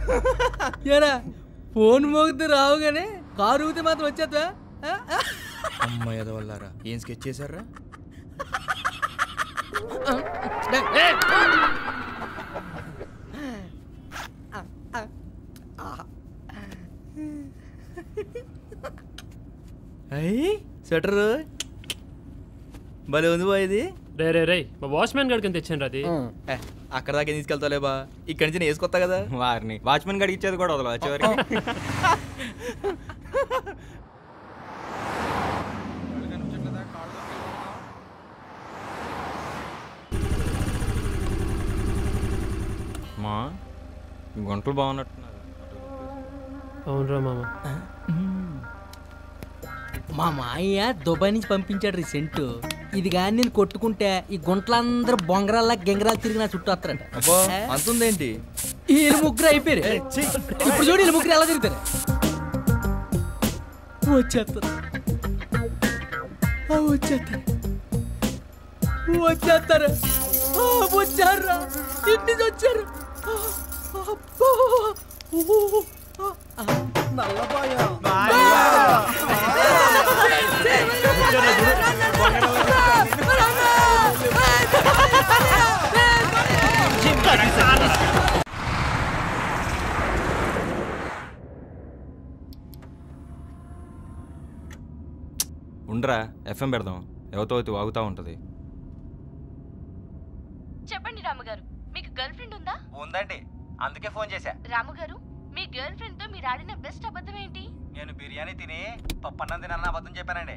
ఏరా ఫోన్ మోగితే రావు కానీ కారు ఊగితే మాత్రం వచ్చేద్దా అమ్మాయి వల్లారా ఏం స్కెచ్ చేశారా అయ్యి స్వెటర్ భలే ఉంది బా ఇది రే రే రే మా వాచ్మెన్ గడికి తెచ్చాను అది ఏ, అక్కడ దాకా తీసుకెళ్తాలే బా ఇక్కడి నుంచి నేను వేసుకొస్తా కదా వారిని వాచ్మెన్ గడికి ఇచ్చేది కూడా వదలవా చివరికి మా గుంటలు బాగున్నట్టున్నారు అవునరా మామ మా మాయ దుబాయ్ నుంచి పంపించాడు రీసెంట్ ఇది కానీ నేను కొట్టుకుంటే ఈ గుంటలందరూ బొంగరాల్లా గెంగరాలు తిరిగి నా చుట్టూ వస్తారట అబ్బా అంతుందేంటి వీళ్ళు ముగ్గురు అయిపోయారు ఇప్పుడు చూడు వీళ్ళు ముగ్గురు ఎలా తిరుగుతారు వచ్చేస్తారు ఆ, వచ్చేస్తారు వచ్చేస్తారు ఆ, వచ్చారురా ఇంటి నుంచి వచ్చారు ఆ, అబ్బా. ఓ, ఆ, ఆ, నల్లబాయ. ఉండరా ఎఫ్ఎం పెడదాం ఎవతో అయితే వాగుతూ ఉంటుంది చెప్పండి రాముగారు మీకు గర్ల్ ఫ్రెండ్ ఉందా ఉందండి అందుకే ఫోన్ చేశా రాముగారు మీ గర్ల్ ఫ్రెండ్ తో మీరు ఆడిన బెస్ట్ అబద్ధం ఏంటి నేను బిర్యానీ తిని పప్పన్నం తినన్న అబద్ధం చెప్పానండి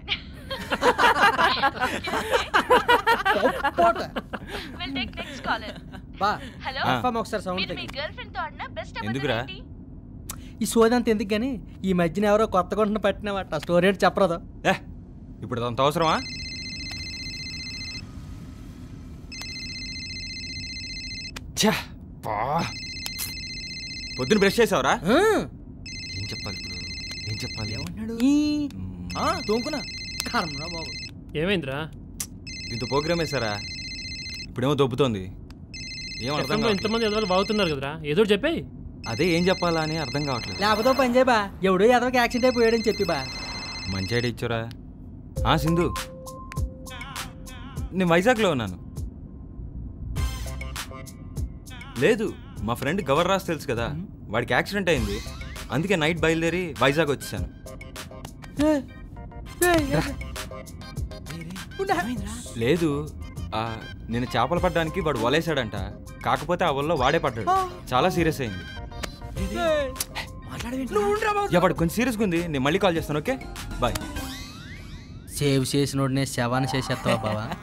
విల్ టేక్ నెక్స్ట్ కాలర్ బా హలో ఆ. అఫ్ఫమ్మ ఒకసారి సౌండ్ మీరు మీ గర్ల్ ఫ్రెండ్ తో ఆడిన బెస్ట్ అబద్ధం ఎందుకురా? ఏంటి ఈ సోదంత ఎందుకు కానీ ఈ మధ్యన ఎవరో కొత్త కొంటున్న పట్టినవాట స్టోరీ ఏంటి చెప్పరాదు ఏ ఇప్పుడు అంత అవసరమా ఛా, పా. పొద్దున్న బ్రష్ చేసావురా ఆ, ఏం చెప్పాలి ఇప్పుడు ఏం చెప్పాలి ఈ మ్మ్. ఆ, తోముకున్నా కర్మరా బాబు ఏమైందిరా దీంతో ప్రోగ్రామ్ వేసారా ఇప్పుడేమో దొబ్బుతోంది ఏం అర్థం ఎఫ్ఎంలో కావట్లేదు. ఎంతమంది ఎదవాళ్ళు బాగుతున్నారు కదరా ఏదో ఒకటి చెప్పేయ్ అదే ఏం చెప్పాలా అని అర్థం కావట్లేదు లేకపోతే ఓ పని చేయబా ఎవడో ఎదవకి యాక్సిడెంట్ అయిపోయాడని చెప్పి బా మంచి ఐడియా ఇచ్చారా ఆ సింధు నేను వైజాగ్లో ఉన్నాను లేదు మా ఫ్రెండ్ గవర్ రాస్ తెలుసు కదా వాడికి యాక్సిడెంట్ అయింది అందుకే నైట్ బయలుదేరి వైజాగ్ వచ్చేసాను లేదు ఆ, నేను చేపలు పడ్డానికి వాడు వలేసాడంట కాకపోతే ఆ వల్ల వాడే పడ్డాడు చాలా సీరియస్ అయింది యా, వాడు కొంచెం సీరియస్గా ఉంది నేను మళ్ళీ కాల్ చేస్తాను ఓకే బాయ్ సేవ్ చేసినోడినే శవాన్ని చేసేస్తావా బావా